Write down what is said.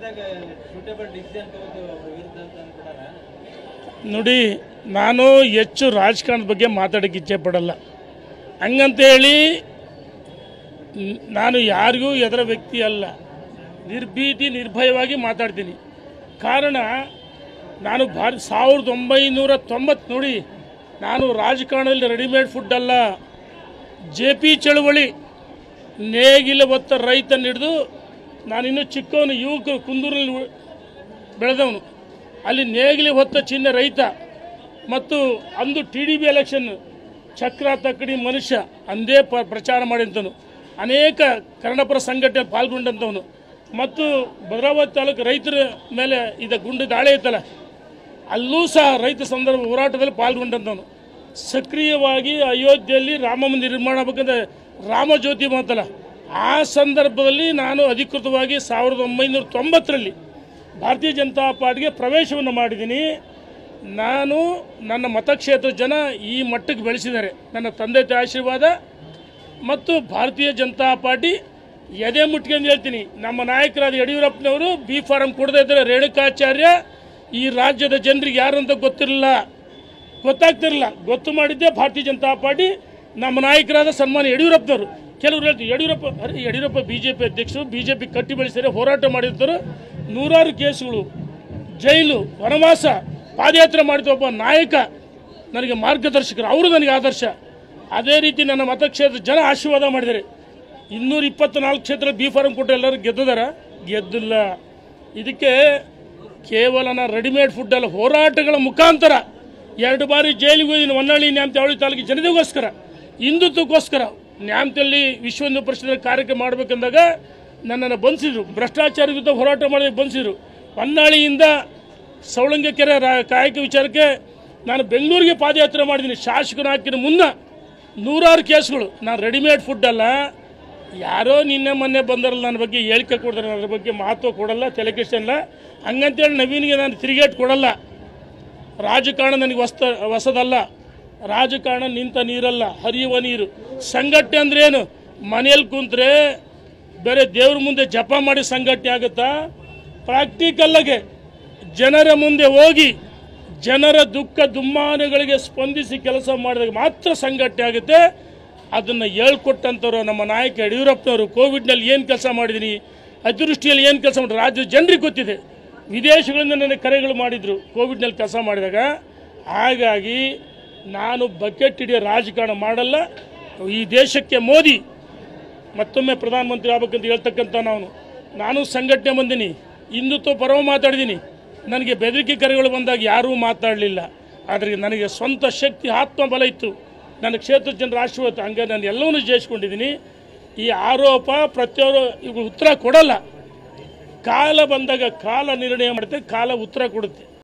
ಬಂದಾಗ suitable decision ತಗೋತೀವಿ ಅವ್ರ ವಿರುದ್ಧ ಅಂತ ಅಂದ್ಬಿಟ್ಟಾರ ನೋಡಿ ನಾನು ಹೆಚ್ಚು ರಾಜಕಾರಣದ ಬಗ್ಗೆ ಮಾತಾಡೋಕ್ಕೆ ಇಚ್ಛೆ ಪಡಲ್ಲ ಹಂಗಂತೇಳಿ ನ್- ನಾನು ಯಾರಿಗೂ ಎದರ ವ್ಯಕ್ತಿ ಅಲ್ಲ ನಿರ್ಭೀತಿ ನಿರ್ಭಯವಾಗಿ ಮಾತಾಡ್ತೀನಿ ಕಾರಣ ನಾನು ಭಾರ ಸಾವಿರದ ಒಂಬೈನೂರ ತೊಂಬತ್ತು ನೋಡಿ ನಾನು ರಾಜಕಾರಣದಲ್ಲಿ ರೆಡಿಮೇಡ್ ಫುಡ್ ಅಲ್ಲ ಜೆ ಪಿ ಚಳುವಳಿ ನೇಗಿಲ ಹೊತ್ತ ರೈತನ ಹಿಡಿದು ನಾನಿನ್ನೂ ಚಿಕ್ಕವನು ಯುವಕ ಕುಂದೂರಿನಲ್ಲಿ ಉ- ಬೆಳೆದವನು ಅಲ್ಲಿ ನೇಗಿಲಿ ಹೊತ್ತ ಚಿನ್ನ ರೈತ ಮತ್ತು ಅಂದು ಟಿ ಡಿ ಬಿ ಎಲೆಕ್ಷನ್ ಚಕ್ರ ತಕ್ಕಡಿ ಮನುಷ್ಯ ಅಂದೇ ಪ ಪ್ರಚಾರ ಮಾಡಿದಂಥವನು ಅನೇಕ ಕನ್ನಡಪರ ಸಂಘಟನೆ ಪಾಲ್ಗೊಂಡಂಥವನು ಮತ್ತು ಭದ್ರಾವತಿ ತಾಲೂಕು ರೈತರ ಮೇಲೆ ಇದ ಗುಂಡು ದಾಳಿ ಐತಲ್ಲ ಅಲ್ಲೂ ಸಹ ರೈತ ಸಂದರ್ಭ ಹೋರಾಟದಲ್ಲಿ ಪಾಲ್ಗೊಂಡಂಥವನು ಸಕ್ರಿಯವಾಗಿ ಅಯೋಧ್ಯೆಯಲ್ಲಿ ರಾಮ ಮಂದಿರ ನಿರ್ಮಾಣ ಆಗ್ಬೇಕಂತ ರಾಮಜ್ಯೋತಿ ಮಾತಲ್ಲ ಆ ಸಂದರ್ಭದಲ್ಲಿ ನಾನು ಅಧಿಕೃತವಾಗಿ ಸಾವಿರದ ಒಂಬೈನೂರ ತೊಂಬತ್ತರಲ್ಲಿ ಭಾರತೀಯ ಜನತಾ ಪಾರ್ಟಿಗೆ ಪ್ರವೇಶವನ್ನು ಮಾಡಿದ್ದೀನಿ ನಾನು ನನ್ನ ಮತಕ್ಷೇತ್ರ ಜನ ಈ ಮಟ್ಟಕ್ಕೆ ಬೆಳೆಸಿದ್ದಾರೆ ನನ್ನ ತಂದೆ ತಾಯಿ ಆಶೀರ್ವಾದ ಮತ್ತು ಭಾರತೀಯ ಜನತಾ ಪಾರ್ಟಿ ಎದೆ ಮುಟ್ಕೊಂಡು ಹೇಳ್ತೀನಿ ನಮ್ಮ ನಾಯಕರಾದ ಯಡಿಯೂರಪ್ಪನವರು ಬಿ ಫಾರಂ ಕೊಡದೇ ಇದ್ದರೆ ರೇಣುಕಾಚಾರ್ಯ ಈ ರಾಜ್ಯದ ಜನರಿಗೆ ಯಾರು ಅಂತ ಗೊತ್ತಿರಲಿಲ್ಲ ಗೊತ್ತಾಗ್ತಿರಲಿಲ್ಲ ಗೊತ್ತು ಮಾಡಿದ್ದೆ ಭಾರತೀಯ ಜನತಾ ಪಾರ್ಟಿ ನಮ್ಮ ನಾಯಕರಾದ ಸನ್ಮಾನ್ಯ ಯಡಿಯೂರಪ್ಪನವರು ಕೆಲವರು ಹೇಳ್ತೀವಿ ಯಡಿಯೂರಪ್ಪ ಅರೆ ಯಡಿಯೂರಪ್ಪ ಬಿ ಜೆ ಪಿ ಅಧ್ಯಕ್ಷರು ಬಿ ಜೆ ಪಿ ಕಟ್ಟಿ ಬೆಳೆಸಿದರೆ ಹೋರಾಟ ಮಾಡಿರ್ತಾರೆ ನೂರಾರು ಕೇಸುಗಳು ಜೈಲು ವನವಾಸ ಪಾದಯಾತ್ರೆ ಮಾಡಿದ ಒಬ್ಬ ನಾಯಕ ನನಗೆ ಮಾರ್ಗದರ್ಶಕರು ಅವರು ನನಗೆ ಆದರ್ಶ ಅದೇ ರೀತಿ ನನ್ನ ಮತಕ್ಷೇತ್ರ ಜನ ಆಶೀರ್ವಾದ ಮಾಡಿದ್ದಾರೆ ಇನ್ನೂರ ಇಪ್ಪತ್ನಾಲ್ಕು ಕ್ಷೇತ್ರ ಬಿ ಫಾರಂ ಕೊಟ್ಟು ಎಲ್ಲರೂ ಗೆದ್ದಿದಾರ ಗೆದ್ದಿಲ್ಲ ಇದಕ್ಕೆ ಕೇವಲ ನಾ ರೆಡಿಮೇಡ್ ಫುಡ್ ಅಲ್ಲ ಹೋರಾಟಗಳ ಮುಖಾಂತರ ಎರಡು ಬಾರಿ ಜೈಲಿಗೆ ಹೋಗಿದ್ದೀನಿ ಹೊನ್ನಾಳಿ ನ್ಯಾಮತಿ ಅವಳಿ ತಾಲೂಕಿನ ಜನತೆಗೋಸ್ಕರ ಹಿಂದುತ್ವಕ್ಕೋಸ್ಕರ ನ್ಯಾಮತಿಯಲ್ಲಿ ವಿಶ್ವ ಹಿಂದೂ ಪರಿಷತ್ ಕಾರ್ಯಕ್ರಮ ಮಾಡಬೇಕಂದಾಗ ನನ್ನನ್ನು ಬಂಧಿಸಿದ್ರು ಭ್ರಷ್ಟಾಚಾರ ವಿರುದ್ಧ ಹೋರಾಟ ಮಾಡೋದಕ್ಕೆ ಬಂಧಿಸಿದ್ರು ಹೊನ್ನಾಳಿಯಿಂದ ಸವಳಂಗ ಕೆರೆ ರಾ- ಕಾಯಕ ವಿಚಾರಕ್ಕೆ ನಾನು ಬೆಂಗಳೂರಿಗೆ ಪಾದಯಾತ್ರೆ ಮಾಡಿದ್ದೀನಿ ಶಾಸಕನ ಹಾಕಿನ ಮುನ್ನ ನೂರಾರು ಕೇಸ್ಗಳು ನಾನು ರೆಡಿಮೇಡ್ ಫುಡ್ ಅಲ್ಲ ಯಾರೋ ನಿನ್ನೆ ಮೊನ್ನೆ ಬಂದರಲ್ಲ ನನ್ನ ಬಗ್ಗೆ ಹೇಳಿಕೆ ಕೊಡ್ತಾರೆ ನನ್ನ ಬಗ್ಗೆ ಮಹತ್ವ ಕೊಡಲ್ಲ ತಲೆ ಕೆಡಿಸಲ್ಲ ಹಂಗಂತೇಳಿ ನವೀನ್ಗೆ ನಾನು ತಿರುಗೇಟ್ ಕೊಡಲ್ಲ ರಾಜಕಾರಣ ನನಗೆ ಹೊಸ್ತ ಹೊಸದಲ್ಲ ರಾಜಕಾರಣ ನಿಂತ ನೀರಲ್ಲ ಹರಿಯುವ ನೀರು ಸಂಘಟನೆ ಅಂದ್ರೆ ಏನು ಮನೆಯಲ್ಲಿ ಕುಂತ್ರೆ ಬೇರೆ ದೇವ್ರ ಮುಂದೆ ಜಪ ಮಾಡಿ ಸಂಘಟನೆ ಆಗುತ್ತಾ ಪ್ರಾಕ್ಟಿಕಲ್ಲಾಗೆ ಜನರ ಮುಂದೆ ಹೋಗಿ ಜನರ ದುಃಖ ದುಮ್ಮಾನಗಳಿಗೆ ಸ್ಪಂದಿಸಿ ಕೆಲಸ ಮಾಡಿದಾಗ ಮಾತ್ರ ಸಂಘಟನೆ ಆಗುತ್ತೆ ಅದನ್ನು ಹೇಳ್ಕೊಟ್ಟಂಥವ್ರು ನಮ್ಮ ನಾಯಕ ಯಡಿಯೂರಪ್ಪನವರು ಕೋವಿಡ್ನಲ್ಲಿ ಏನು ಕೆಲಸ ಮಾಡಿದ್ದೀನಿ ಅತಿವೃಷ್ಟಿಯಲ್ಲಿ ಏನು ಕೆಲಸ ಮಾಡಿ ರಾಜ್ಯದ ಜನರಿಗೆ ಗೊತ್ತಿದೆ ವಿದೇಶಗಳಿಂದ ನನಗೆ ಕರೆಗಳು ಮಾಡಿದರು ಕೋವಿಡ್ನಲ್ಲಿ ಕೆಲಸ ಮಾಡಿದಾಗ ಹಾಗಾಗಿ ನಾನು ಬಕೆಟ್ ಹಿಡಿಯೋ ರಾಜಕಾರಣ ಮಾಡಲ್ಲ ಈ ದೇಶಕ್ಕೆ ಮೋದಿ ಮತ್ತೊಮ್ಮೆ ಪ್ರಧಾನಮಂತ್ರಿ ಆಗ್ಬೇಕಂತ ಹೇಳ್ತಕ್ಕಂಥ ನಾನು ನಾನು ಸಂಘಟನೆ ಬಂದೀನಿ ಹಿಂದುತ್ವ ಪರವ ಮಾತಾಡಿದ್ದೀನಿ ನನಗೆ ಬೆದರಿಕೆ ಕರೆಗಳು ಬಂದಾಗ ಯಾರೂ ಮಾತಾಡಲಿಲ್ಲ ಆದರೆ ನನಗೆ ಸ್ವಂತ ಶಕ್ತಿ ಆತ್ಮಬಲ ಇತ್ತು ನನ್ನ ಕ್ಷೇತ್ರದ ಜನರ ಆಶೀರ್ವಾದ ಹಂಗೆ ನಾನು ಎಲ್ಲವನ್ನೂ ಜಯಿಸ್ಕೊಂಡಿದ್ದೀನಿ ಈ ಆರೋಪ ಪ್ರತಿಯೊಬ್ಬರು ಇವು ಉತ್ತರ ಕೊಡಲ್ಲ ಕಾಲ ಬಂದಾಗ ಕಾಲ ನಿರ್ಣಯ ಮಾಡುತ್ತೆ ಕಾಲ ಉತ್ತರ ಕೊಡುತ್ತೆ